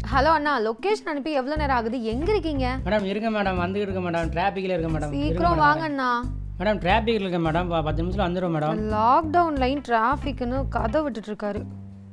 Hello அண்ணா location அனுப்பி எவ்வளோ நேரம் ஆகுது எங்க இருக்கீங்க மேடம் இருங்க மேடம் வந்துகிட்டு இருக்க மேடம் டிராஃபிக்கில் இருக்க மேடம் இருங்க சீக்கிரம் மேடம். வாங்க அண்ணா மேடம் டிராஃபிக்கில் இருக்க மேடம் ப- பத்து நிமிஷத்தில் வந்துடும் மேடம் லாக்டவுன் லைன் டிராஃபிக்னு கதை விட்டுட்டு இருக்காரு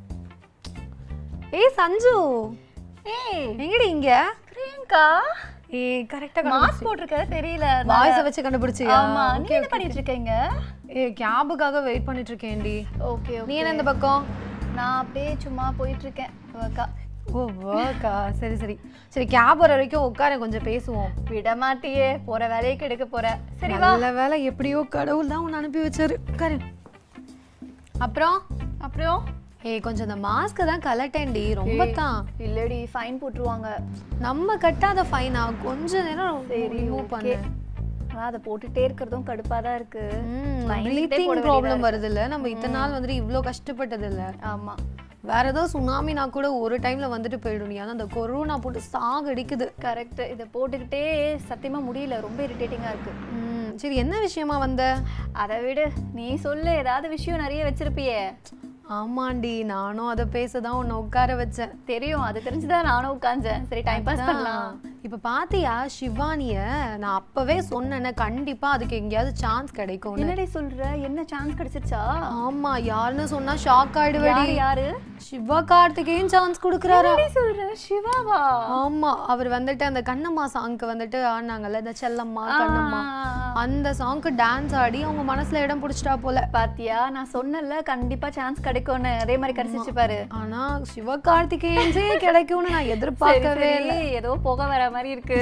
ஏய் சஞ்சு ஏய் எங்கடி இங்க பிரியங்கா ஏய் கரெக்டா மாஸ்க் போட்டிருக்க தெரியல வாய்ஸை வச்சு கண்டுபிடிச்சியா ஆமா நீ என்ன பண்ணிட்டு இருக்கீங்க ஏய் கேபுக்காக வெயிட் பண்ணிட்டு இருக்கேன்டி ஓகே நீ ஓகே என்ன இந்த பக்கம் நான் அப்படியே சும்மா போயிட்டு இருக்கேன் அக்கா ஓ ஒர்க்கா சரி சரி சரி கேப் வர வரைக்கும் உட்கார கொஞ்சம் பேசுவோம் விட மாட்டியே போற வேலையை கெடுக்க போற சரி வா நல்ல வேலை எப்படியோ கடவுள் தான் உன்னை அனுப்பி வச்சாரு உட்காரு அப்புறம் அப்புறம் ஏய் கொஞ்சம் இந்த மாஸ்க் தான் கலட்டேன்டி ரொம்ப தான் இல்லடி ஃபைன் போட்டுருவாங்க நம்ம கட்டாத ஃபைனா கொஞ்ச நேரம் சரி ரிமூவ் ஓகே பண்ணு ஆனா அதை போட்டுட்டே இருக்கிறதும் கடுப்பா தான் இருக்கு பயந்துட்டே ப்ரீத்திங் போட ப்ராப்ளம் வருது இல்ல நம்ம இத்தனை நாள் வந்துட்டு இவ்ளோ கஷ்டப்பட்டது இல்ல ஆமா வேற ஏதோ சுனாமினா கூட ஒரு டைம்ல வந்துட்டு போயிடும் நீ ஆனா அந்த கொரோனா போட்டு சாக அடிக்குது கரெக்ட் இதை போட்டுக்கிட்டே சத்தியமா முடியல ரொம்ப இரிட்டேட்டிங்கா இருக்கு ம், சரி என்ன விஷயமா வந்த அதை விடு நீ சொல்லு ஏதாவது விஷயம் நிறைய வச்சிருப்பியே ஆமாண்டி நானும் அதை பேசதான் உன்னை உட்கார வச்சேன் தெரியும் அது தெரிஞ்சுதான் நானும் உட்கார்ந்தேன் சரி டைம் பாஸ் பண்ணலாம் இப்ப பாத்தியா சிவானிய நான் அப்பவே சொன்னேனே கண்டிப்பா அதுக்கு எங்கேயாவது சான்ஸ் கிடைக்கும் என்னடி சொல்ற என்ன சான்ஸ் கிடைச்சிருச்சா ஆமா யாருன்னு சொன்னா ஷாக் ஆயிடுவேடி யாரு யாரு சிவா கார்த்திகேயன் சான்ஸ் கொடுக்குறாரா என்னடி சொல்ற சிவாவா ஆமா அவர் வந்துட்டு அந்த கண்ணம்மா சாங்க்கு வந்துட்டு ஆடினாங்கல்ல இந்த செல்லம்மா கண்ணம்மா அந்த சாங்க்கு டான்ஸ் ஆடி அவங்க மனசுல இடம் பிடிச்சிட்டா போல பாத்தியா நான் சொன்னல கண்டிப்பா சான்ஸ் கிடைக்கும்னு அதே மாதிரி கிடைச்சிச்சு பாரு ஆனா சிவகார்த்திகேயன்ஸே கிடைக்கும்னு நான் எதிர்பார்க்கவே சரி, சரி, ஏதோ போக வர மாதிரி இருக்கு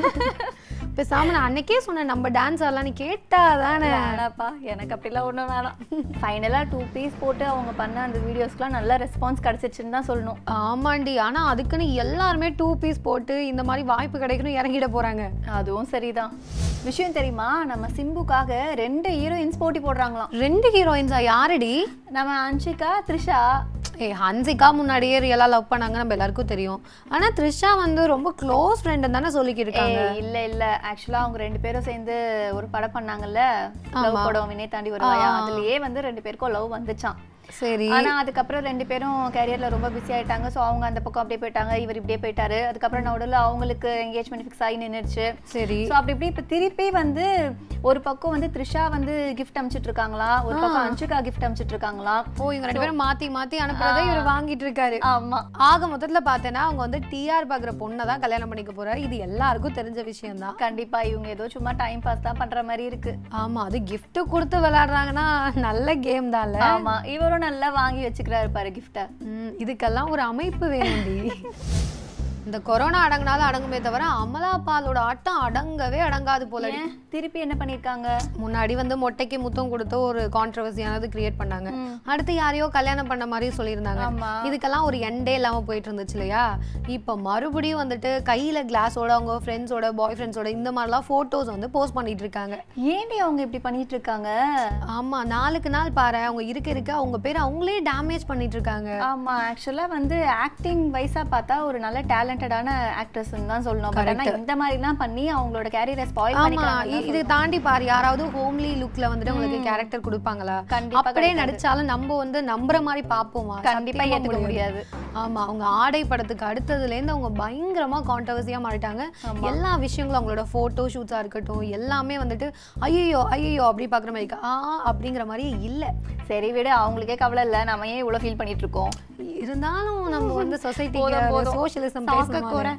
பேசாம நான் அன்னைக்கே சொன்னேன் நம்ம டான்ஸ் ஆடலாம் நீ கேட்டா தானே வேணாப்பா எனக்கு அப்படிலாம் ஒன்றும் வேணாம் ஃபைனலாக டூ பீஸ் போட்டு அவங்க பண்ண அந்த வீடியோஸ்க்குலாம் நல்ல ரெஸ்பான்ஸ் கிடைச்சிச்சுன்னு தான் சொல்லணும் ஆமாண்டி ஆனா அதுக்குன்னு எல்லாருமே டூ பீஸ் போட்டு இந்த மாதிரி வாய்ப்பு கிடைக்கணும் இறங்கிட போறாங்க அதுவும் சரிதான் விஷயம் தெரியுமா நம்ம சிம்புக்காக ரெண்டு ஹீரோயின்ஸ் போட்டி போடுறாங்களாம் ரெண்டு ஹீரோயின்ஸா யாருடி நம்ம அன்ஷிகா த்ரிஷா ஏய் ஹன்சிகா முன்னாடியே ரியலா லவ் பண்ணாங்க நம்ம எல்லாருக்கும் தெரியும் ஆனா த்ரிஷா வந்து ரொம்ப க்ளோஸ் ஃப்ரெண்ட் தானே சொல்லிக்கிட்டு இருக்காங்க ஏய், இல்ல இல்ல ஆக்சுவலா அவங்க ரெண்டு பேரும் சேர்ந்து ஒரு படம் பண்ணாங்கல்ல லவ் படம் வினை தாண்டி வருவாயா அதுலயே வந்து ரெண்டு பேருக்கும் லவ் வந்துச்சான் சரி ஆனா அதுக்கப்புறம் ரெண்டு பேரும் கேரியர்ல ரொம்ப பிஸி ஆயிட்டாங்க சோ அவங்க அந்த பக்கம் அப்படியே போயிட்டாங்க இவர் இப்படியே போயிட்டாரு அதுக்கப்புறம் நடுவில் அவங்களுக்கு என்கேஜ்மெண்ட் ஃபிக்ஸ் ஆகி நின்னுச்சு சரி சோ அப்படி இப்படி இப்ப திருப்பி வந்து ஒரு பக்கம் வந்து த்ரிஷா வந்து கிஃப்ட் அனுப்பிச்சிட்டு இருக்காங்களா ஒரு பக்கம் அன்ஷிகா கிஃப்ட் அனுப்பிச்சிட்டு இருக்காங்களா ஓ இவங்க ரெண்டு பேரும் மாத்தி மாத்தி அனுப்புறதை இவர் வாங்கிட்டு இருக்காரு ஆமா ஆக மொத்தத்துல பார்த்தேன்னா அவங்க வந்து டிஆர் பாக்குற பொண்ணை தான் கல்யாணம் பண்ணிக்க போறாரு இது எல்லாருக்கும் தெரிஞ்ச விஷயம் தான் கண்டிப்பா இவங்க ஏதோ சும்மா டைம் பாஸ் தான் பண்ற மாதிரி இருக்கு ஆமா அது gift கொடுத்து விளையாடுறாங்கன்னா நல்ல கேம் தான்ல ஆமா இவரும் நல்லா வாங்கி வச்சுக்கிறாரு பாரு கிஃப்ட ம், இதுக்கெல்லாம் ஒரு அமைப்பு வேணும்டி இந்த கொரோனா அடங்கினாலும் அடங்குமே தவிர அமலா பாலோட ஆட்டம் அடங்கவே அடங்காது போல ஏன் திருப்பி என்ன பண்ணிருக்காங்க முன்னாடி வந்து மொட்டைக்கு முத்தம் கொடுத்து ஒரு கான்ட்ரவர்சியானது கிரியேட் பண்ணாங்க அடுத்து யாரையோ கல்யாணம் பண்ண மாதிரி சொல்லியிருந்தாங்க ஆமா. இதுக்கெல்லாம் ஒரு எண்டே இல்லாம போயிட்டு இருந்துச்சு இல்லையா இப்போ மறுபடியும் வந்துட்டு கையில கிளாஸோட அவங்க ஃப்ரெண்ட்ஸோட பாய் ஃப்ரெண்ட்ஸோட இந்த மாதிரிலாம் போட்டோஸ் வந்து போஸ்ட் பண்ணிட்டு இருக்காங்க ஏன்டி அவங்க இப்படி பண்ணிட்டு இருக்காங்க ஆமா நாளுக்கு நாள் பாரு அவங்க இருக்க இருக்க அவங்க பேர் அவங்களே டேமேஜ் பண்ணிட்டு இருக்காங்க ஆமா ஆக்சுவலா வந்து ஆக்டிங் வைஸா பார்த்தா ஒரு நல்ல டேலண்டடான ஆக்ட்ரஸ் தான் சொல்லணும் பட் ஆனா இந்த மாதிரிலாம் பண்ணி அவங்களோட கேரியரை ஸ்பாயில் ஆமா பண்ணிக்கிறாங்க இ- இது தாண்டி பாரு யாராவது ஹோம்லி லுக்ல வந்துட்டு உங்களுக்கு கேரக்டர் கொடுப்பாங்களா கண்டிப்பா அப்படியே நடிச்சாலும் நம்ம வந்து நம்புற மாதிரி பாப்போமா கண்டிப்பா சத்தியமா ஏத்துக்க முடியாது ஆமா அவங்க ஆடை படத்துக்கு அடுத்ததுல இருந்து அவங்க பயங்கரமா கான்ட்ரவர்சியா மாறிட்டாங்க எல்லா விஷயங்களும் அவங்களோட போட்டோ ஷூட்ஸா இருக்கட்டும் எல்லாமே வந்துட்டு ஐயோ ஐயோ அப்படி பாக்குற மாதிரி இருக்கு. ஆ அப்படிங்கிற மாதிரியே இல்ல சரி விடு அவங்களுக்கே கவலை இல்ல நம்ம ஏன் இவ்வளவு ஃபீல் பண்ணிட்டு இருக்கோம் இருந்தாலும் நம்ம வந்து போதும், சொசைட்டி போதும். சோசியலிசம் சாக்க கோர.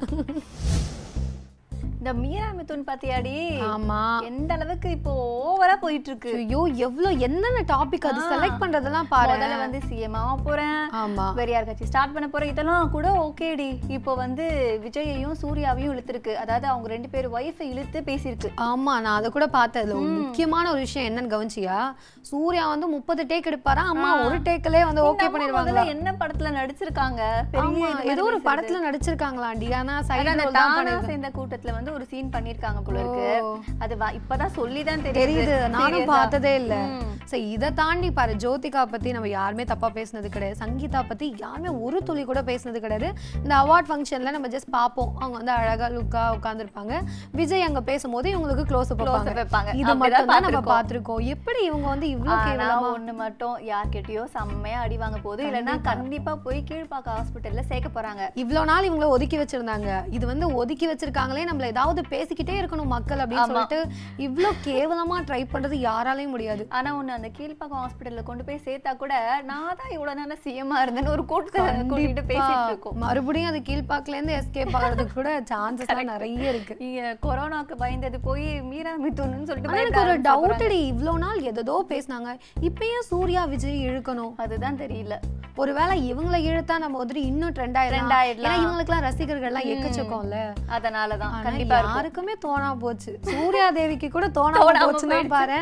இந்த மீரா மிதுன் பாத்தியாடி ஆமா எந்த அளவுக்கு இப்போ ஓவரா போயிட்டு இருக்கு ஐயோ எவ்வளவு என்னென்ன டாபிக் அது செலக்ட் பண்றதெல்லாம் பாரு முதல்ல வந்து சிஎம் ஆக போறேன் ஆமா வேற யார் கட்சி ஸ்டார்ட் பண்ண போற இதெல்லாம் கூட ஓகேடி இப்போ வந்து விஜயையும் சூர்யாவையும் இழுத்துருக்கு அதாவது அவங்க ரெண்டு பேரும் ஒய்ஃபை இழுத்து பேசியிருக்கு ஆமா நான் அதை கூட பார்த்தேன் இதுல ஒரு முக்கியமான ஒரு விஷயம் என்னன்னு கவனிச்சியா சூர்யா வந்து முப்பது டேக் எடுப்பாரா அம்மா ஒரு டேக்லயே வந்து ஓகே நம்ம பண்ணிடுவாங்க முதல்ல என்ன படத்துல நடிச்சிருக்காங்க பெரிய ஆமா இது மாதிரி ஏதோ ஒரு பேசுறது. படத்துல நடிச்சிருக்காங்களாண்டி ஆனா அதான் சைடு அந்த ரோல் தான் தானா பண்ணி சேர்ந்த கூட்டத்துல வந்து வந்து ஒரு சீன் பண்ணிருக்காங்க போல இருக்கு ஓ. அது வ- இப்பதான் சொல்லி தான் தெரியுது நானும் Serious-ஆ. பார்த்ததே இல்ல ம். சரி இதை தாண்டி பாரு ஜோதிகா பத்தி நம்ம யாருமே தப்பா பேசுனது கிடையாது சங்கீதா பத்தி யாருமே ஒரு துளி கூட பேசுனது கிடையாது இந்த அவார்ட் ஃபங்க்ஷன்ல நம்ம ஜஸ்ட் பார்ப்போம் அவங்க வந்து அழகா லுக்கா உட்காந்துருப்பாங்க விஜய் அங்க பேசும்போது இவங்களுக்கு க்ளோஸ் Close up வைப்பாங்க. இது அப்படிதான் மட்டும் தான் நம்ம பார்த்திருக்கோம். பார்த்திருக்கோம் எப்படி இவங்க வந்து இவ்ளோ ஆனா கேவலமா ஒண்ணு மட்டும் யார்கிட்டயோ செம்மையா அடி வாங்க போகுது இல்லைன்னா கண்டிப்பா போய் கீழ்பாக்க ஹாஸ்பிட்டல்ல சேர்க்க போறாங்க இவ்வளவு நாள் இவங்கள ஒதுக்கி வச்சிருந்தாங்க இது வந்து ஒதுக்கி வச்சிருக்காங்களே நம்மள ஏதாவது பேசிக்கிட்டே இருக்கணும் மக்கள் அப்படின்னு சொல்லிட்டு இவ்ளோ கேவலமா ட்ரை பண்றது யாராலையும் முடியாது ஆனா ஒண்ணு அந்த கீழ்பாக்கம் ஹாஸ்பிட்டல்ல கொண்டு போய் சேர்த்தா கூட நான் தான் இவ்வளவு நாளா சிஎம்மா இருந்தேன்னு ஒரு கூட்டத்தை கூட்டிட்டு பேசிட்டு இருக்கோம் மறுபடியும் அது கீழ்பாக்குல இருந்து எஸ்கேப் ஆகிறதுக்கு கூட சான்சஸ் நிறைய இருக்கு நீங்க கொரோனாக்கு பயந்தது போய் மீரா மிதுன்னு சொல்லிட்டு ஆனா பயப்பட எனக்கு ஒரு ஆரம்பிச்சிட போறாங்க. டவுட்டடி இவ்ளோ நாள் எதோ பேசுனாங்க இப்ப ஏன் சூர்யா விஜய் இழுக்கணும் அதுதான் தெரியல ஒருவேளை இவங்கள இழுத்தா நம்ம வந்துட்டு இன்னும் ட்ரெண்ட் Trend ஆயிடலாம் ஆயிடலாம். ஏன்னா இவங்களுக்குலாம் ரசிகர்கள் எல்லாம் எக்கச்சக்கம்ல அதனாலதான் ஆனா கண்டிப்பா இருக்கும் யாருக்குமே தோணா போச்சு சூர்யா தேவிக்கு கூட தோணாம தோணாம போச்சுன்னா போயிடுச்சு. பாரு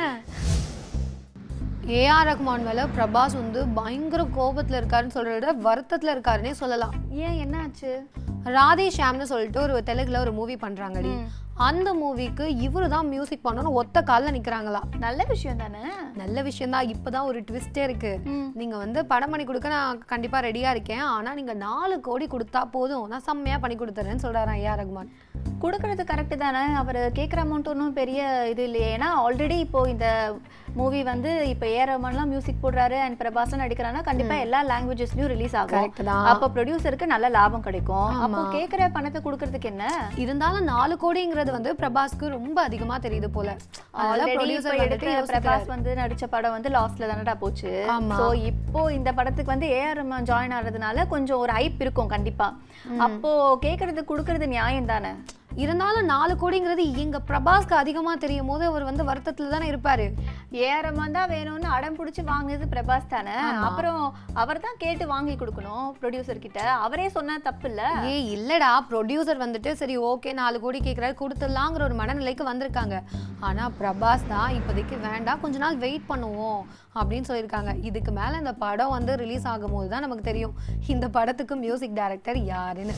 ஏஆர் ரஹ்மான் மேல பிரபாஸ் வந்து பயங்கர கோபத்துல இருக்காருன்னு சொல்றத விட வருத்தத்துல இருக்காருன்னே சொல்லலாம் ஏன் என்ன ஆச்சு ராதே ஷாம்னு சொல்லிட்டு ஒரு தெலுங்குல ஒரு மூவி பண்றாங்கடி அந்த மூவிக்கு இவரு தான் மியூசிக் பண்ணணும்னு ஒத்த கால்ல நிக்கிறாங்களா நல்ல விஷயம் தானே நல்ல விஷயம் தான் இப்பதான் ஒரு ட்விஸ்டே இருக்கு ம். நீங்க வந்து படம் பண்ணி கொடுக்க நான் கண்டிப்பா ரெடியா இருக்கேன் ஆனா நீங்க நாலு கோடி கொடுத்தா போதும் நான் செம்மையா பண்ணி கொடுத்துறேன்னு சொல்றாராம் ஏஆர் ரஹ்மான் கொடுக்கறது கரெக்ட் தானே அவர் கேட்குற அமௌண்ட் ஒன்றும் பெரிய இது இல்லையே ஏன்னா ஆல்ரெடி இப்போ இந்த மூவி வந்து இப்போ ஏ ரஹ்மான்லாம் மியூசிக் போடுறாரு அண்ட் பிரபாசன் நடிக்கிறான்னா கண்டிப்பா எல்லா லாங்குவேஜஸ்லயும் ரிலீஸ் ஆகும் கரெக்ட் தான் அப்போ ப்ரொடியூசருக்கு நல்ல லாபம் கிடைக்கும் அப்போ கேட்குற பணத்தை கொடுக்கறதுக்கு என்ன இருந்தாலும் நாலு கோடிங்கிறது வந்து பிரபாஸ்க்கு ரொம்ப அதிகமா தெரியுது போல அதனால ஆல்ரெடி இப்போ ப்ரொடியூசர் எடுத்த வந்துட்டு பிரபாஸ் வந்து நடிச்ச படம் வந்து லாஸ்ட்ல தானடா போச்சு ஆமா. சோ இப்போ இந்த படத்துக்கு வந்து ஏஆர் ரஹ்மான் ஜாயின் ஆகிறதுனால கொஞ்சம் ஒரு ஐப் இருக்கும் கண்டிப்பா அப்போ கேட்கறது கொடுக்கறது நியாயம் தானே இருந்தாலும் நாலு கோடிங்கிறது எங்க பிரபாஸ்க்கு அதிகமா தெரியும் போது அவர் வந்து வருத்தத்துல தானே இருப்பாரு ஏஆர் ரஹ்மான் தான் வேணும்னு அடம் பிடிச்சி வாங்குனது பிரபாஸ் தானே அப்புறம் அவர் தான் கேட்டு வாங்கி கொடுக்கணும் ப்ரொடியூசர் கிட்ட அவரே சொன்னா தப்பு இல்ல ஏய் இல்லடா ப்ரொடியூசர் வந்துட்டு சரி ஓகே நாலு கோடி கேட்குறாரு கொடுத்துடலாங்கிற ஒரு மனநிலைக்கு வந்திருக்காங்க ஆனா பிரபாஸ் தான் இப்போதைக்கு வேண்டாம் கொஞ்ச நாள் வெயிட் பண்ணுவோம் அப்படின்னு சொல்லியிருக்காங்க இதுக்கு மேல இந்த படம் வந்து ரிலீஸ் ஆகும்போது தான் நமக்கு தெரியும் இந்த படத்துக்கு மியூசிக் டைரக்டர் யாருன்னு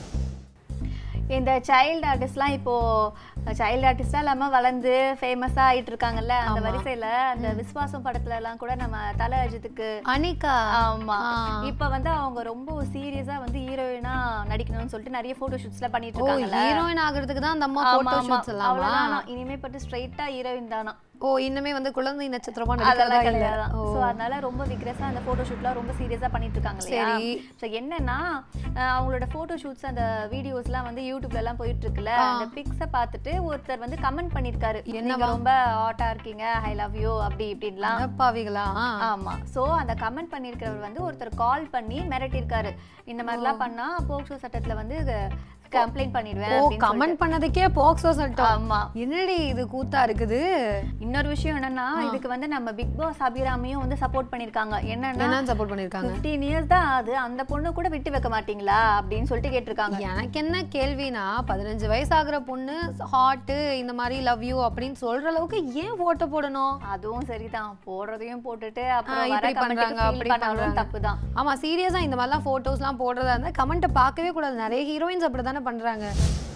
இந்த சைல்டு ஆர்டிஸ்ட்லாம் இப்போ சைல்டு ஆர்டிஸ்டா இல்லாம வளர்ந்து ஃபேமஸா ஆயிட்டு இருக்காங்கல்ல அந்த வரிசையில அந்த விஸ்வாசம் படத்துல எல்லாம் கூட நம்ம தல அஜித்துக்கு அனிகா ஆமா ஆ. இப்ப வந்து அவங்க ரொம்ப சீரியஸா வந்து ஹீரோயினா நடிக்கணும்னு சொல்லிட்டு நிறைய போட்டோ ஷூட்ஸ்ல பண்ணிட்டு ஓ இருக்காங்கல்ல ஹீரோயின் ஆகுறதுக்கு தான் அந்த அம்மா ஆமா, போட்டோ ஆமா. ஷூட்ஸ் எல்லாமா அவ்வளவுதானா. இனிமே பட்டு ஸ்ட்ரைட்டா ஹீரோயின் தானா ஓ இன்னுமே வந்து குழந்தை நட்சத்திரமா நடிக்கிறதா அதெல்லாம் இல்ல கிடையாது ஓ சோ அதனால ரொம்ப விக்ரஸா அந்த போட்டோ ஷூட்லாம் ரொம்ப சீரியஸா பண்ணிட்டு இருக்காங்க இல்லையா சரி. சோ என்னன்னா அஹ் அவங்களோட போட்டோ ஷூட்ஸ் அந்த வீடியோஸ்லாம் வந்து யூடியூப்ல எல்லாம் போயிட்டு இருக்குல்ல அந்த பிக்ஸ பார்த்துட்டு ஒருத்தர் வந்து கமெண்ட் பண்ணிருக்காரு நீங்க ரொம்ப ஹாட்டா இருக்கீங்க ஐ லவ் யூ அப்படி இப்படின்லாம் அடப்பாவிகளா ஆமா சோ அந்த கமெண்ட் பண்ணிருக்கிறவர் வந்து ஒருத்தர் கால் பண்ணி மிரட்டியிருக்காரு இந்த மாதிரிலாம் பண்ணா போக்சோ சட்டத்துல வந்து கம்ப்ளைண்ட் பண்ணிடுவேன் ஓ அப்படின்னு கமெண்ட் பண்ணதுக்கே போக்சோ சட்டம் ஆமா என்னடி இது கூத்தா இருக்குது இன்னொரு விஷயம் என்னன்னா இதுக்கு வந்து நம்ம பிக் பாஸ் அபிராமியும் வந்து சப்போர்ட் பண்ணிருக்காங்க என்னன்னா என்னன்னு சப்போர்ட் பண்ணிருக்காங்க 15 இயர்ஸ் தான் அது அந்த பொண்ணு கூட விட்டு வைக்க மாட்டீங்களா அப்படின்னு சொல்லிட்டு கேட்டிருக்காங்க எனக்கு என்ன கேள்வினா பதினஞ்சு வயசு ஆகுற பொண்ணு ஹாட்டு இந்த மாதிரி லவ் யூ அப்படின்னு சொல்ற அளவுக்கு ஏன் போட்டோ போடணும் அதுவும் சரிதான் போடுறதையும் போட்டுட்டு ஆ, அப்புறம் வர இப்படி பண்றாங்க, கமெண்ட்டுக்கு அப்படி ஃபீல் பண்ணாலும் பண்றாங்க. தப்பு தான் ஆமா சீரியஸா இந்த மாதிரிலாம் போட்டோஸ்லாம் போடுறதா இருந்தா கமெண்ட்டை பார்க்கவே கூடாது நிறைய ஹீரோயின்ஸ் அப்படிதானே பண்றாங்க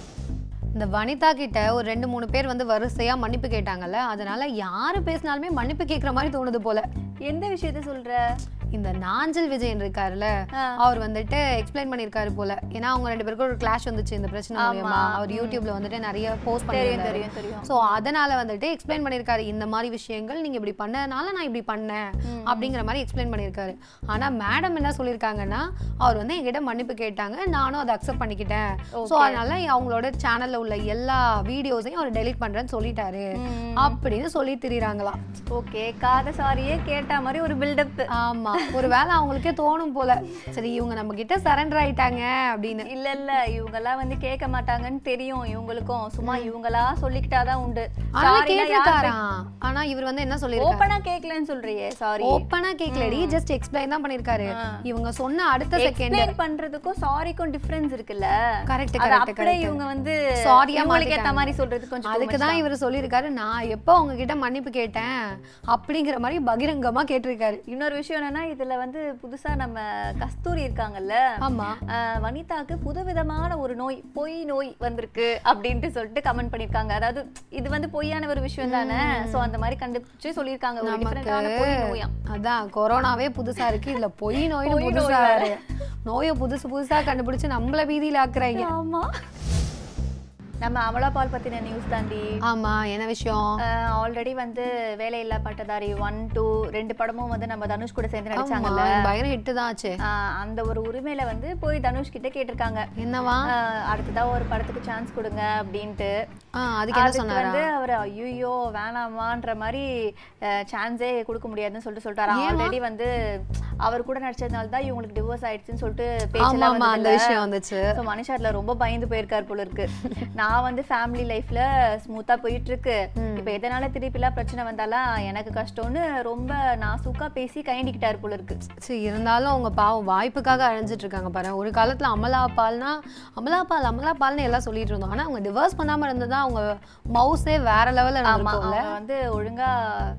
இந்த வனிதா கிட்ட ஒரு ரெண்டு மூணு பேர் வந்து வரிசையா மன்னிப்பு கேட்டாங்கல்ல அதனால யாரு பேசினாலுமே மன்னிப்பு கேட்குற மாதிரி தோணுது போல எந்த விஷயத்த சொல்ற இந்த நாஞ்சல் விஜயன் இருக்காருல்ல ஆ. அவர் வந்துட்டு எக்ஸ்பிளைன் பண்ணிருக்காரு போல ஏன்னா அவங்க ரெண்டு பேருக்கும் ஒரு கிளாஷ் வந்துச்சு இந்த பிரச்சனை மூலியமா அவர் யூடியூப்ல வந்துட்டு நிறைய போஸ்ட் தெரியும் பண்ணிருந்தாரு தெரியும் தெரியும் சோ அதனால வந்துட்டு எக்ஸ்பிளைன் பண்ணிருக்காரு இந்த மாதிரி விஷயங்கள் நீங்க இப்படி பண்ணதுனால நான் இப்படி பண்ணேன் அப்படிங்கிற மாதிரி எக்ஸ்பிளைன் பண்ணிருக்காரு ஆனா மேடம் என்ன சொல்லியிருக்காங்கன்னா அவர் வந்து என்கிட்ட மன்னிப்பு கேட்டாங்க நானும் அதை அக்செப்ட் பண்ணிக்கிட்டேன் சோ அதனால அவங்களோட சேனல்ல உள்ள எல்லா வீடியோஸையும் அவர் டெலீட் பண்றேன்னு சொல்லிட்டாரு அப்படின்னு சொல்லி திரிறாங்களாம் ஓகே காத சாரியே கேட்ட மாதிரி ஒரு பில்டப் ஆமா ஒருவேளை அவங்களுக்கே தோணும் போல சரி இவங்க நம்ம கிட்ட சரண்டர் ஆயிட்டாங்க அப்படின்னு இல்ல இல்ல இவங்க எல்லாம் வந்து கேட்க மாட்டாங்கன்னு தெரியும் இவங்களுக்கும் சும்மா இவங்களா சொல்லிக்கிட்டாதான் உண்டு ஆனா கேட்டிருக்காராம் ஆனா இவர் வந்து என்ன சொல்லிருக்காரு ஓப்பனா கேட்கலன்னு சொல்றியே சாரி ஓப்பனா கேக்கலடி ஜஸ்ட் எக்ஸ்பிளைன் தான் பண்ணிருக்காரு இவங்க சொன்ன அடுத்த செகண்ட் எக்ஸ்பிளைன் பண்றதுக்கும் சாரிக்கும் டிஃபரன்ஸ் இருக்குல்ல கரெக்ட் அது கரெக்ட் அப்படியே இவங்க வந்து சாரியா இவங்களுக்கு ஏத்த மாதிரி சொல்றது கொஞ்சம் அதுக்கு தான் இவர் சொல்லியிருக்காரு நான் எப்போ உங்ககிட்ட மன்னிப்பு கேட்டேன் அப்படிங்கிற மாதிரி பகிரங்கமா கேட்டிருக்காரு இன்னொரு விஷயம் என்னன்னா இதுல வந்து புதுசா நம்ம கஸ்தூரி இருக்காங்கல்ல ஆமா ஆஹ் வனிதாக்கு புதுவிதமான ஒரு நோய் பொய் நோய் வந்திருக்கு அப்படின்ட்டு சொல்லிட்டு கமெண்ட் பண்ணிருக்காங்க அதாவது இது வந்து பொய்யான ஒரு விஷயம் தானே சோ அந்த மாதிரி கண்டுபிடிச்சு சொல்லியிருக்காங்க ஒரு டிஃபரெண்டான பொய் நோயா அதான் கொரோனாவே புதுசா இருக்கு இதுல பொய் நோய்னு பொய் நோய் புதுசா வேற. இருக்கு. நோயை புதுசு புதுசா கண்டுபிடிச்சு நம்மள பீதியில ஆக்குறாங்க ஆமா நம்ம அமலா பால் பத்தின நியூஸ் தாண்டி ஆமா என்ன விஷயம் ஆல்ரெடி வந்து வேலையில்லா பட்டதாரி ஒன் டூ ரெண்டு படமும் வந்து நம்ம தனுஷ் கூட சேர்ந்து ஆமா நடிச்சாங்கல்ல பயங்கர ஹிட் தான் ஆச்சு ஆஹ் அந்த ஒரு உரிமையில வந்து போய் தனுஷ் கிட்ட கேட்டிருக்காங்க என்னவா ஆஹ் அடுத்ததா ஒரு படத்துக்கு சான்ஸ் கொடுங்க அப்படின்ட்டு ஆ அதுக்கு என்ன அதுக்கு சொன்னாரா வந்து அவர் ஐயோ வேணாமான்ற மாதிரி சான்ஸே கொடுக்க முடியாதுன்னு சொல்லிட்டு சொல்லிட்டாரு ஆல்ரெடி வந்து அவர் கூட நடிச்சதுனால தான் இவங்களுக்கு டிவோர்ஸ் ஆயிடுச்சுன்னு சொல்லிட்டு ஆமா பேச்செல்லாம் ஆமா அந்த வந்ததுல. விஷயம் வந்துச்சு ஸோ மனுஷா அதுல ரொம்ப பயந்து போயிருக்காரு போல இருக்கு நான் வந்து ஃபேமிலி லைஃப்ல ஸ்மூத்தா போயிட்டு இருக்கு இப்போ எதனால திருப்பிலாம் பிரச்சனை வந்தாலும் எனக்கு கஷ்டம்னு ரொம்ப நாசூக்கா பேசி கைண்டிக்கிட்டாரு போல இருக்கு சரி இருந்தாலும் அவங்க பாவம் வாய்ப்புக்காக அழைஞ்சிட்டு இருக்காங்க பாரு ஒரு காலத்துல அமலா பால்னா அமலா பால் அமலா பால்னு எல்லாம் சொல்லிட்டு இருந்தோம் ஆனா அவங்க டிவோர்ஸ் பண்ணாம இருந்ததா அவங்க மவுஸே வேற லெவல்ல ஆமா இருந்திருக்கும்ல அவங்க வந்து ஒழுங்கா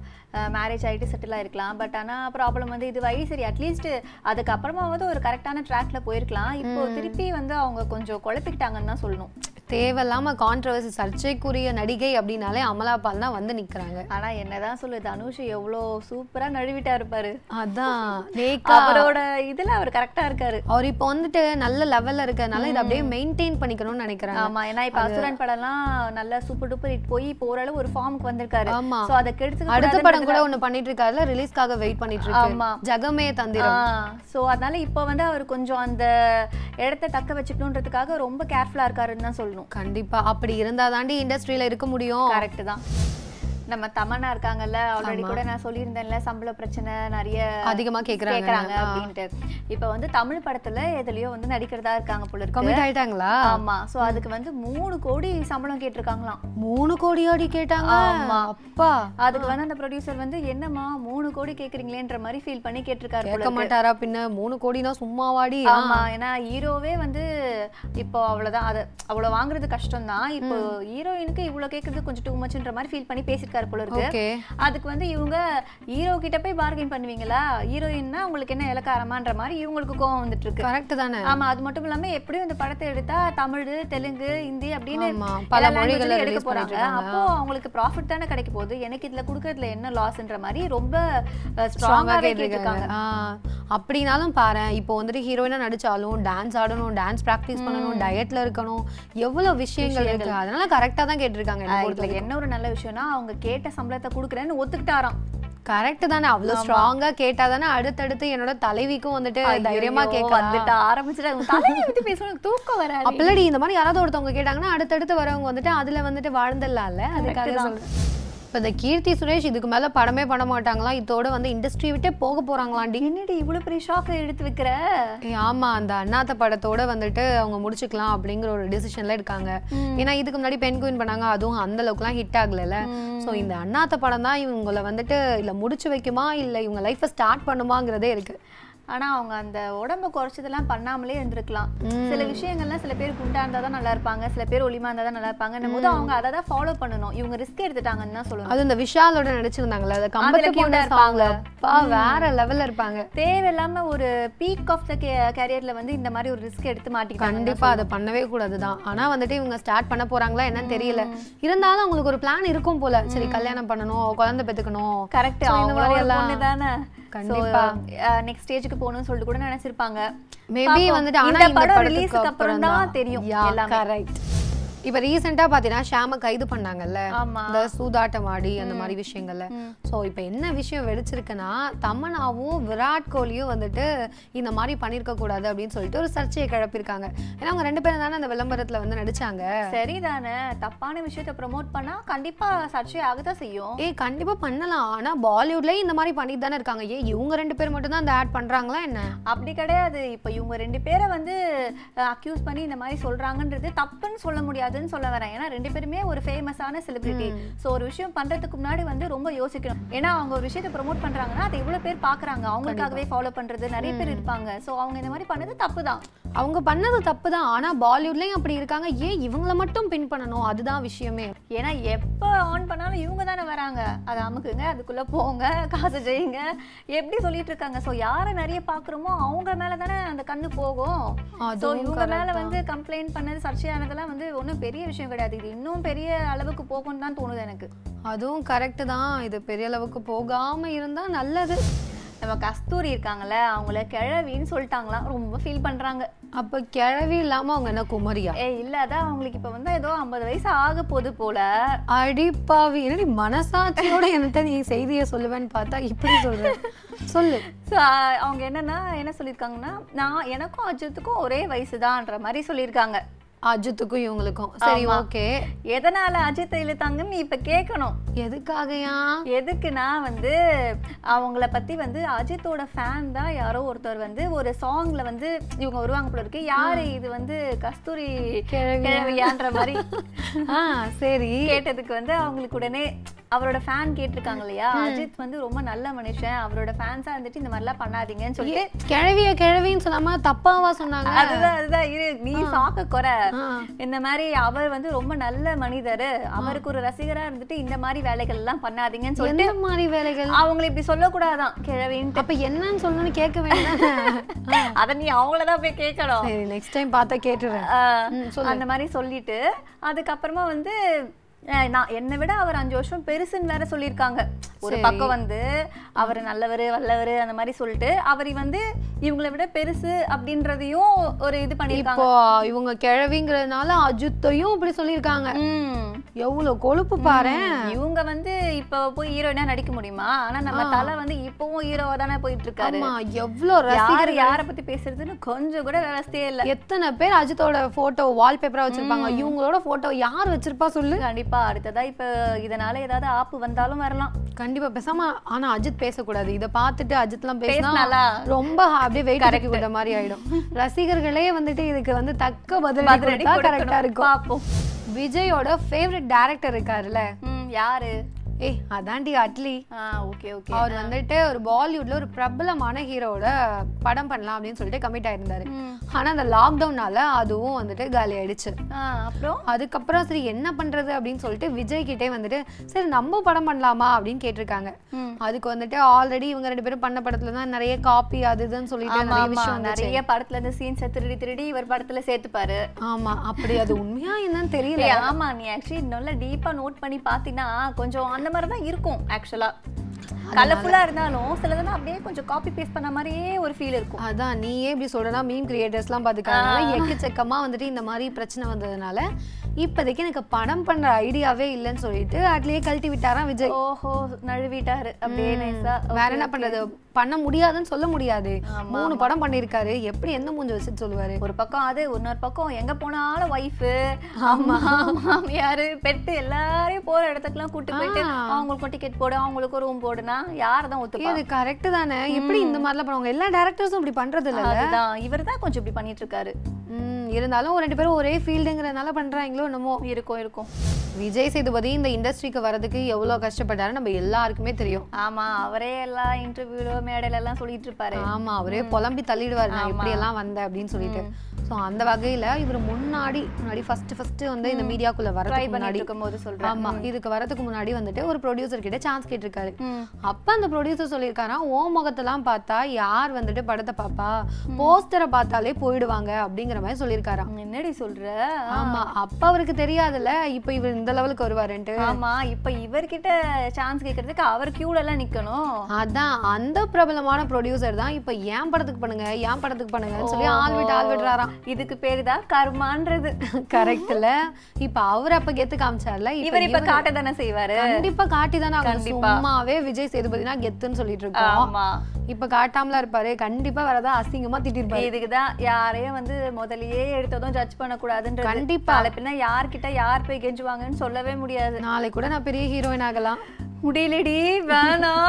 மேரேஜ் ஆயிட்டு செட்டில் ஆயிருக்கலாம் பட் ஆனா ப்ராப்ளம் வந்து இது வழி சரி அட்லீஸ்ட் அதுக்கப்புறமா வந்து ஒரு கரெக்டான ட்ராக்ல போயிருக்கலாம் இப்போ திருப்பி வந்து அவங்க கொஞ்சம் குழப்பிக்கிட்டாங்கன்னு தான் சொல்லணும் தேவையில்லாம கான்ட்ரவர்சி சர்ச்சைக்குரிய நடிகை அப்படின்னாலே அமலா பால் தான் வந்து நிக்கிறாங்க ஆனா என்னதான் சொல்லு தனுஷ் எவ்வளோ சூப்பரா நழுவிட்டா இருப்பாரு அதான் நேக்கா அவரோட இதுல அவர் கரெக்டா இருக்காரு அவர் இப்போ வந்துட்டு நல்ல லெவல்ல இருக்கறனால இதை அப்படியே மெயின்டைன் பண்ணிக்கணும்னு நினைக்கிறாங்க ஆமா ஏன்னா இப்ப அசுரன் படம்லாம் நல்லா சூப்பர் டூப்பர் ஹிட் போய் இப்போ ஓரளவு ஒரு ஃபார்முக்கு வந்திருக்காரு ஆமா. சோ அதை கெடுத்து அடுத்த படம் கூட ஒண்ணு பண்ணிட்டு இருக்காருல ரிலீஸ்க்காக வெயிட் பண்ணிட்டு ஆமா. இருக்கு ஜகமே தந்திரம் சோ அதனால இப்போ வந்து அவர் கொஞ்சம் அந்த இடத்த தக்க வச்சுக்கணுன்றதுக்காக ரொம்ப கேர்ஃபுல்லா இருக்காருன்னு தான் சொல்லணும் கண்டிப்பா அப்படி இருந்தா தாண்டி இண்டஸ்ட்ரியில இருக்க முடியும் கரெக்ட் தான் நம்ம தமன்னா இருக்காங்கல்ல ஆல்ரெடி கூட நான் சொல்லியிருந்தேன்ல சம்பள பிரச்சனை நிறைய அதிகமா கேக்குறாங்க கேக்குறாங்க அப்படின்ட்டு இப்போ வந்து தமிழ் படத்துல எதுலயோ வந்து நடிக்கிறதா இருக்காங்க போல இருக்கு கமிட் ஆயிட்டாங்களா ஆமா சோ அதுக்கு வந்து மூணு கோடி சம்பளம் கேட்டிருக்காங்களாம் மூணு கோடி அடி கேட்டாங்க ஆமா. அப்பா அதுக்கு வந்து அந்த ப்ரொடியூசர் வந்து என்னம்மா மூணு கோடி கேக்குறீங்களேன்ற மாதிரி ஃபீல் பண்ணி கேட்டிருக்காரு போல கேட்க மாட்டாரா பின்ன மூணு கோடினா சும்மாவாடி ஆமா ஏன்னா ஹீரோவே வந்து இப்போ அவ்வளவுதான் அது அவ்வளவு வாங்குறது கஷ்டம் தான் இப்போ ஹீரோயினுக்கு இவ்வளவு கேக்குறது கொஞ்சம் டூ மச்ன்ற மாதிரி ஃபீல் பண்ணி பேசியிருக்காரு போல இருக்கு ஓகே அதுக்கு வந்து இவங்க ஹீரோ கிட்ட போய் பார்கெயின் பண்ணுவீங்களா ஹீரோயின்னா உங்களுக்கு என்ன இலக்காரமான்ற மாதிரி இவங்களுக்கு கோவம் வந்துட்டு இருக்கு கரெக்ட் தானே ஆமா அது மட்டும் இல்லாம எப்படியும் இந்த படத்தை எடுத்தா தமிழ் தெலுங்கு ஹிந்தி அப்படின்னு ஆமா, பல எல்லா மொழிகள்ல language-லயும் release எடுக்க போறாங்க பண்ணிட்டு இருக்காங்க. அப்போ அவங்களுக்கு ப்ராஃபிட் தானே கிடைக்க போகுது எனக்கு இதுல குடுக்கறதுல என்ன லாஸ்ன்ற மாதிரி ரொம்ப ஸ்ட்ராங்கா ஸ்ட்ராங்காவே கேட்டிருக்காங்க கேட்டிருக்காங்க ஆ, அப்படினாலும் பாரு இப்போ வந்துட்டு ஹீரோயினா நடிச்சாலும் டான்ஸ் ஆடணும் டான்ஸ் பிராக்டிஸ் பண்ணணும் டயட்ல இருக்கணும் எவ்வளவு விஷயங்கள் இருக்கு அதனால கரெக்டா தான் கேட்டிருக்காங்க என்னை பொறுத்த இதுல என்ன ஒரு நல்ல விஷயம்னா அவங்க கேட்ட சம்பளத்தை குடுக்குறேன்னு ஒத்துக்கிட்டாராம் கரெக்ட் தானே அவ்வளவு ஸ்ட்ராங்கா கேட்டா தானே அடுத்தடுத்து என்னோட தலைவிக்கும் வந்துட்டு தைரியமா ஐயோ, கேட்க வந்துட்டு ஆரம்பிச்சுட்டு தலையை பத்தி பேசணும் எனக்கு தூக்கம் வராது அப்பலடி இந்த மாதிரி யாராவது ஒருத்தவங்க கேட்டாங்கன்னா அடுத்தடுத்து வரவங்க வந்துட்டு அதுல வந்துட்டு வாழ்ந்துடலாம்ல அதுக்காக சொல்றேன் இப்ப இந்த கீர்த்தி சுரேஷ் இதுக்கு மேல படமே பண்ண மாட்டாங்களாம் இதோட வந்து இண்டஸ்ட்ரி விட்டே போக போறாங்களாண்டி என்னடி இவ்வளவு பெரிய ஷாக் எடுத்து வைக்கிற ஏய், ஆமா அந்த அண்ணாத்த படத்தோட வந்துட்டு அவங்க முடிச்சுக்கலாம் அப்படிங்கிற ஒரு டிசிஷன்ல இருக்காங்க ஏன்னா இதுக்கு முன்னாடி பெண் குயின் பண்ணாங்க அதுவும் அந்த அளவுக்குலாம் ஹிட் ஆகல சோ இந்த அண்ணாத்த படம் தான் இவங்கள வந்துட்டு இல்ல முடிச்சு வைக்குமா இல்ல இவங்க லைஃபை ஸ்டார்ட் பண்ணுமாங்கிறதே இருக்கு ஆனா அவங்க அந்த உடம்ப குறைச்சதெல்லாம் பண்ணாமலே இருந்திருக்கலாம் சில விஷயங்கள்லாம் சில பேர் குண்டா இருந்தா தான் நல்லா இருப்பாங்க சில பேர் ஒளிமா இருந்தா தான் நல்லா இருப்பாங்க போது அவங்க அதை தான் ஃபாலோ பண்ணணும் இவங்க ரிஸ்க் எடுத்துட்டாங்கன்னு தான் சொல்லணும் அது இந்த விஷாலோட நடிச்சிருந்தாங்கல்ல அந்த கம்பத்து அதுல cute பொண்ணு ஆ இருப்பாங்க. சாங்ல அப்பா வேற லெவல்ல இருப்பாங்க தேவையில்லாம ஒரு பீக் ஆஃப் த கேரியர்ல வந்து இந்த மாதிரி ஒரு ரிஸ்க் எடுத்து மாட்டிக்கிட்டாங்க கண்டிப்பா அதை பண்ணவே கூடாதுதான் ஆனா வந்துட்டு இவங்க ஸ்டார்ட் பண்ண போறாங்களா என்னன்னு தெரியல இருந்தாலும் அவங்களுக்கு ஒரு பிளான் இருக்கும் போல சரி கல்யாணம் பண்ணணும் குழந்தை பெத்துக்கணும் கரெக்ட் So, இந்த அவங்க மாதிரி ஒரு எல்லாம் பொண்ணு தானே கண்டிப்பா. நெக்ஸ்ட் ஸ்டேஜுக்கு போகணும்னு சொல்லிட்டு கூட நினைச்சிருப்பாங்க மேபி பாப்போம். வந்துட்டு ஆனா இந்த இந்த படம் படத்துக்கு ரிலீஸ்க்கு அப்புறம் தான் தெரியும் எல்லாமே கரெக்ட் இப்ப ரீசெண்டா பாத்தீங்கன்னா ஷாம கைது பண்ணாங்கல்ல ஆமா இந்த சூதாட்டம் ஆடி அந்த மாதிரி விஷயங்கள்ல சோ இப்ப என்ன விஷயம் வெடிச்சிருக்குன்னா தமன்னாவும் விராட் கோலியும் வந்துட்டு இந்த மாதிரி பண்ணிருக்க கூடாது அப்படின்னு சொல்லிட்டு ஒரு சர்ச்சையை கிளப்பியிருக்காங்க ஏன்னா அவங்க ரெண்டு பேரும் தானே அந்த விளம்பரத்துல வந்து நடிச்சாங்க சரிதானே தப்பான விஷயத்த ப்ரோமோட் பண்ணா கண்டிப்பா சர்ச்சை ஆகதான் செய்யும் ஏய் கண்டிப்பா பண்ணலாம் ஆனா பாலிவுட்லயே இந்த மாதிரி பண்ணிட்டு தானே இருக்காங்க ஏன் இவங்க ரெண்டு பேர் மட்டும் தான் அந்த ஆட் பண்றாங்களா என்ன அப்படி கிடையாது இப்போ இவங்க ரெண்டு பேரை வந்து அக்யூஸ் பண்ணி இந்த மாதிரி சொல்றாங்கன்றது தப்புன்னு சொல்ல முடியாது முடியாதுன்னு சொல்ல வரேன் ஏன்னா ரெண்டு பேருமே ஒரு ஃபேமஸான செலிபிரிட்டி ஸோ ஒரு விஷயம் பண்றதுக்கு முன்னாடி வந்து ரொம்ப யோசிக்கணும் ஏன்னா அவங்க ஒரு விஷயத்தை ப்ரோமோட் பண்றாங்கன்னா அதை இவ்வளவு பேர் பாக்குறாங்க அவங்களுக்காகவே ஃபாலோ பண்றது நிறைய பேர் இருப்பாங்க ஸோ அவங்க இந்த மாதிரி பண்ணது தப்பு தான் அவங்க பண்ணது தப்பு தான் ஆனா பாலிவுட்லயும் அப்படி இருக்காங்க ஏன் இவங்கள மட்டும் பின் பண்ணணும் அதுதான் விஷயமே ஏன்னா எப்போ ஆன் பண்ணாலும் இவங்க தானே வராங்க அதை அமுக்குங்க அதுக்குள்ள போங்க காசு செய்யுங்க எப்படி சொல்லிட்டு இருக்காங்க ஸோ யாரை நிறைய பாக்குறோமோ அவங்க மேல தானே அந்த கண்ணு போகும் ஸோ அதுவும் இவங்க correct மேல தான். வந்து கம்ப்ளைண்ட் பண்ணது சர்ச்சையானதெல்லாம் வந்து ஒன்றும் பெரிய விஷயம் கிடையாது இது இன்னும் பெரிய அளவுக்கு போகும்னு தான் தோணுது எனக்கு அதுவும் கரெக்ட் தான் இது பெரிய அளவுக்கு போகாம இருந்தா நல்லது நம்ம கஸ்தூரி இருக்காங்கல்ல அவங்கள கிழவின்னு சொல்லிட்டாங்களாம் ரொம்ப ஃபீல் பண்றாங்க அப்ப கிழவி இல்லாம அவங்க என்ன குமரியா ஏ இல்ல அதான் அவங்களுக்கு இப்ப வந்து ஏதோ ஐம்பது வயசு ஆக போகுது போல அடிப்பாவி என்னடி மனசாட்சியோட என்கிட்ட நீ செய்தியை சொல்லுவேன்னு பார்த்தா இப்படி சொல்ற சொல்லு ஸோ அவங்க என்னன்னா என்ன சொல்லியிருக்காங்கன்னா நான் எனக்கும் அஜித்துக்கும் ஒரே வயசுதான்ற மாதிரி சொல்லியிருக்காங்க அஜித்துக்கும் இவங்களுக்கும் சரி ஆமா. ஓகே எதனால அஜித்தை இழுத்தாங்கன்னு நீ இப்ப கேட்கணும் எதுக்காகயா எதுக்குன்னா வந்து அவங்கள பத்தி வந்து அஜித்தோட ஃபேன் தான் யாரோ ஒருத்தர் வந்து ஒரு சாங்ல வந்து இவங்க வருவாங்க போல இருக்கு யாரு இது வந்து கஸ்தூரி கிழவியா? கிழவியான்ற மாதிரி ஆ சரி கேட்டதுக்கு வந்து அவங்களுக்கு உடனே அவரோட ஃபேன் கேட்டிருக்காங்க இல்லையா அஜித் வந்து ரொம்ப நல்ல மனுஷன் அவரோட ஃபேன்ஸா இருந்துட்டு இந்த மாதிரிலாம் பண்ணாதீங்கன்னு சொல்லிட்டு கிழவிய கிழவின்னு சொல்லாம தப்பாவா சொன்னாங்க அதுதான் அதுதான் இரு நீ சாக்க குறை ஆ. இந்த மாதிரி அவர் வந்து ரொம்ப நல்ல மனிதர் அவருக்கு ஒரு ரசிகரா இருந்துட்டு இந்த மாதிரி வேலைகள் எல்லாம் பண்ணாதீங்கன்னு சொல்லிட்டு எந்த மாதிரி வேலைகள் அவங்களை இப்படி சொல்லக்கூடாதான் கிழவின்ட்டு அப்ப என்னன்னு சொல்லணும்னு கேட்க வேண்டாம் அத நீ அவங்களதான் போய் கேட்கணும் சரி நெக்ஸ்ட் டைம் பார்த்தா கேட்டுறேன் ஆஹ் ம், சொல்லு. அந்த மாதிரி சொல்லிட்டு அதுக்கப்புறமா வந்து அஹ் நான் என்னை விட அவர் அஞ்சு வருஷம் பெருசுன்னு வேற சொல்லியிருக்காங்க ஒரு சரி. பக்கம் வந்து அவர் நல்லவர் வல்லவர் அந்த மாதிரி சொல்லிட்டு அவர் வந்து இவங்களை விட பெருசு அப்படின்றதையும் ஒரு இது பண்ணியிருக்காங்க இப்போ இவங்க கிழவிங்கிறதுனால அஜித்தையும் இப்படி சொல்லியிருக்காங்க ம். எவ்வளவு கொழுப்பு பாரேன் இவங்க வந்து இப்ப போய் ஹீரோயினா நடிக்க முடியுமா ஆனா நம்ம தலை வந்து இப்பவும் ஹீரோவா தானே போயிட்டு இருக்காரு ஆமா எவ்வளவு ரசிகர் யாரு யார பத்தி பேசுறதுன்னு கொஞ்சம் கூட விவசாயே இல்ல எத்தனை பேர் அஜித்தோட போட்டோ வால்பேப்பரா வச்சிருப்பாங்க இவங்களோட போட்டோ யார் வச்சிருப்பா சொல்லு கண்டிப்பா அடுத்ததா இப்ப இதனால ஏதாவது ஆப்பு வந்தாலும் வரலாம் கண்டிப்பா பேசாம ஆனா அஜித் பேசக்கூடாது இத பார்த்துட்டு அஜித் எல்லாம் பேசினா பேசினாலா? ரொம்ப அப்படியே வெயிட் கரெக்ட் விட்ட மாதிரி ஆயிடும் ரசிகர்களே வந்துட்டு இதுக்கு வந்து தக்க பதில் பதிலடி கொடுத்தா கரெக்டா கொடுக்கணும். இருக்கும் பாப்போம் விஜயோட ஃபேவரட் டைரக்டர் இருக்காருல்ல ம், யாரு ஏய் அதான்டி அட்லி ஆ ஓகே ஓகே அவர் வந்துட்டு ஒரு பாலிவுட்ல ஒரு பிரபலமான ஹீரோட படம் பண்ணலாம் அப்படின்னு சொல்லிட்டு கமிட் ஆயிருந்தாரு ஆனா அந்த லாக்டவுனால அதுவும் வந்துட்டு காலி ஆயிடுச்சு அப்புறம் அதுக்கப்புறம் சரி என்ன பண்றது அப்படின்னு சொல்லிட்டு விஜய் கிட்டே வந்துட்டு சரி நம்ம படம் பண்ணலாமா அப்படின்னு கேட்டிருக்காங்க ம். அதுக்கு வந்துட்டு ஆல்ரெடி இவங்க ரெண்டு பேரும் பண்ண படத்துல தான் நிறைய காப்பி அது இதுன்னு சொல்லிட்டு ஆமா நிறைய ஆமா விஷயம் வந்துச்சு நிறைய படத்துல இருந்து சீன்ஸை திருடி திருடி இவர் படத்துல சேர்த்துப்பாரு ஆமா அப்படி அது உண்மையா என்னன்னு தெரியல ஏய், ஆமா நீ ஆக்சுவலி நல்லா டீப்பா நோட் பண்ணி பாத்தீங்கன்னா கொஞ்சம் அந்த மாதிரி தான் இருக்கும் ஆக்சுவலா கலர்ஃபுல்லா இருந்தாலும் சிலதெல்லாம் அப்படியே கொஞ்சம் காப்பி பேஸ்ட் பண்ண மாதிரியே ஒரு ஃபீல் இருக்கும் அதான் நீயே இப்படி சொல்றனா மீம் கிரியேட்டர்ஸ்லாம் பாத்துக்கிறதுனால எக்கச்சக்கமா வந்துட்டு இந்த மாதிரி பிரச்சனை வந்ததுனால இப்போதைக்கு எனக்கு படம் பண்ற ஐடியாவே இல்லைன்னு சொல்லிட்டு அதுலயே கழட்டி விட்டாராம் விஜய் ஓஹோ நழுவிட்டாரு அப்படியே நைஸா வேற என்ன பண்றது பண்ண முடியாதுன்னு சொல்ல முடியாது மூணு படம் பண்ணிருக்காரு எப்படி எந்த மூஞ்சி வச்சுட்டு சொல்லுவாரு ஒரு பக்கம் அது இன்னொரு பக்கம் எங்க போனாலும் ஒய்ஃபு அம்மா மாமியாரு பெட்டு எல்லாரையும் போற இடத்துக்குலாம் கூட்டு போயிட்டு அவங்களுக்கும் டிக்கெட் போடு அவங்களுக்கும் ரூம் போடுனா யார் தான் ஒத்துப்பா இது கரெக்ட் தானே எப்படி இந்த மாதிரிலாம் பண்ணுவாங்க எல்லா டேரக்டர்ஸும் இப்படி பண்றது இல்ல அதுதான் இவர் தான் கொஞ்சம் இப்படி பண்ணிட்டு இருக்காரு ம், இருந்தாலும் ஒரு ரெண்டு பேரும் ஒரே ஃபீல்டுங்கிறதுனால பண்றாங்களோ என்னமோ இருக்கும் இருக்கும் விஜய் சேதுபதி இந்த இண்டஸ்ட்ரிக்கு வரதுக்கு எவ்வளவு கஷ்டப்பட்டாரு நம்ம எல்லாருக்குமே தெரியும் ஆமா அவரே எல்லா இன்டர்வியூல மேடையில எல்லாம் சொல்லிட்டு இருப்பாரு ஆமா அவரே புலம்பி தள்ளிடுவாரு நான் இப்படி எல்லாம் வந்தேன் அப்படின்னு சொல்லிட்டு சோ அந்த வகையில இவர் முன்னாடி முன்னாடி ஃபர்ஸ்ட் ஃபர்ஸ்ட் வந்து இந்த மீடியாக்குள்ள ட்ரை வரதுக்கு பண்ணிட்டு முன்னாடி இருக்கும் போது சொல்றேன் ஆமா இதுக்கு வரதுக்கு முன்னாடி வந்துட்டு ஒரு ப்ரொடியூசர் கிட்ட சான்ஸ் கேட்டிருக்காரு ம். அப்ப அந்த ப்ரொடியூசர் சொல்லியிருக்காராம் ஓ முகத்தெல்லாம் பார்த்தா யார் வந்துட்டு படத்தை பாப்பா போஸ்டரை பார்த்தாலே போயிடுவாங்க அப்படிங்கிற மாதிரி சொல்லியிருக்காராம் என்னடி சொல்ற ஆமா அப்ப அவருக்கு தெரியாதுல்ல இப்ப இவர் இந்த லெவலுக்கு வருவாருன்ட்டு ஆமா இப்ப இவர்கிட்ட சான்ஸ் கேக்குறதுக்கு அவர் கியூல எல்லாம் நிக்கணும் அதான் அந்த பிரபலமான ப்ரொடியூசர் தான் இப்ப ஏன் படத்துக்கு பண்ணுங்க ஏன் படத்துக்கு பண்ணுங்கன்னு சொல்லி ஆள் விட்டு ஆள் விடுறாராம் இதுக்கு பேரு தான் கர்மான்றது கரெக்ட்ல இப்ப அவர் அப்ப கெத்து காமிச்சார்ல இப்ப இவர் இப்ப காட்ட தானே செய்வாரு கண்டிப்பா காட்டி தானே கண்டிப்பா. சும்மாவே விஜய் சேதுபதினா கெத்துன்னு சொல்லிட்டு இருக்கோம் ஆமா இப்ப காட்டாமல இருப்பாரு கண்டிப்பா வரதா அசிங்கமா திட்டிருப்பாரு இதுக்குதான் யாரையும் வந்து முதல்லயே எடுத்ததும் ஜட்ஜ் பண்ணக்கூடாதுன்றது கண்டிப்பா. நாளை பின்ன யார்கிட்ட யார் போய் கெஞ்சுவாங்கன்னு சொல்லவே முடியாது நாளைக்கு கூட நான் பெரிய ஹீரோயின் ஆகலாம் முடியலடி வேணாம்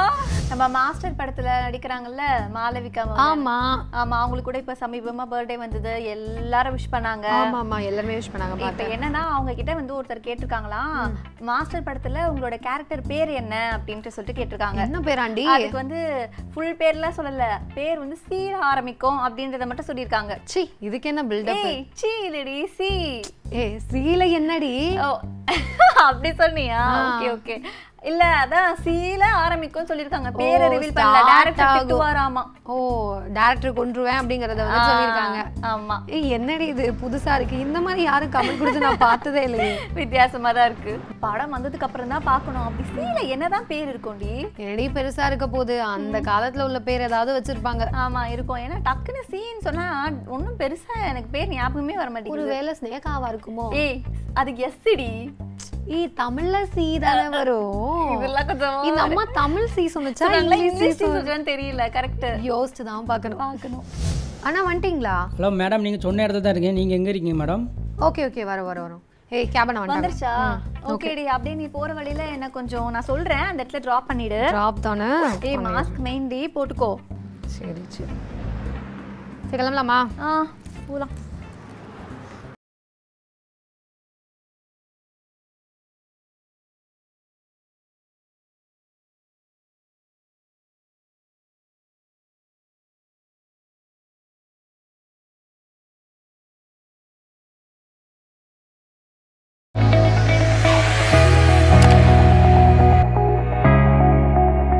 நம்ம மாஸ்டர் படத்துல நடிக்கிறாங்கல்ல மாளவிகா மோகன். ஆமா ஆமா அவங்களுக்கு கூட இப்ப சமீபமா பர்த்டே வந்தது எல்லாரும் விஷ் பண்ணாங்க ஆமா ஆமா எல்லாருமே விஷ் பண்ணாங்க இப்ப பார்த்தேன் என்னன்னா அவங்க கிட்ட வந்து ஒருத்தர் கேட்டிருக்காங்களாம் மாஸ்டர் படத்துல உங்களோட கேரக்டர் பேர் என்ன அப்படின்ட்டு சொல்லிட்டு கேட்டிருக்காங்க என்ன பேராண்டி அதுக்கு வந்து ஃபுல் பேர்லாம் சொல்லல பேர் வந்து சீர ஆரம்பிக்கும் அப்படின்றத மட்டும் சொல்லியிருக்காங்க சி இதுக்கு என்ன பில்டப் ஏய் சீ இல்லடி சி ஏ சீல என்னடி ஓ அப்படி சொன்னியா ஓகே ஓகே இல்ல அதான் சீல ஆரம்பிக்கும் சொல்லிருக்காங்க பேரை ஓ, ரிவீல் பண்ணல start டைரக்டர் ஆகும். திட்டுவாராமா ஓ டேரக்டர் கொன்றுவேன் அப்படிங்கறத வந்து சொல்லியிருக்காங்க ஆமா ஏய் என்னடி இது புதுசா இருக்கு இந்த மாதிரி யாரும் கமெண்ட் கொடுத்து நான் பார்த்ததே இல்லையே வித்தியாசமா தான் இருக்கு படம் வந்ததுக்கு அப்புறம் தான் பார்க்கணும் அப்படி சீல என்னதான் பேர் இருக்கும்டி என்னடி பெருசா இருக்க போகுது அந்த காலத்துல உள்ள பேர் ஏதாவது வச்சிருப்பாங்க ஆமா இருக்கும் ஏன்னா டக்குன்னு சீன் சொன்னா ஒண்ணும் பெருசா எனக்கு பேர் ஞாபகமே வர மாட்டேங்குது ஒருவேளை ஸ்னேகாவா இருக்குமோ ஏய் அது எஸ்டி ஏய் தமிழ்ல சி தானே வரும் இதெல்லாம் கொஞ்சம் இந்த அம்மா தமிழ் சி சொன்னுச்சா சொன்னாங்களா இங்கிலீஷ் இங்கிலீஷ் சி சொல்றேன்னு தெரியல கரெக்ட் யோசிச்சு தான் பார்க்கணும் பார்க்கணும் அண்ணா வந்துட்டீங்களா ஹலோ மேடம் நீங்கள் சொன்ன இடத்துல தான் இருக்கீங்க நீங்கள் எங்கே இருக்கீங்க மேடம் ஓகே ஓகே வர வர வரோம் ஏய் கேபன் வந்துட்டாங்க வந்துருச்சா ஓகேடி அப்படியே நீ போற வழியில என்ன கொஞ்சம் நான் சொல்றேன் அந்த இடத்துல டிராப் பண்ணிடு டிராப் தானே ஏய் மாஸ்க் மெயின் டி போட்டுக்கோ சரி சரி சரி கிளம்பலாமா ஆ போலாம்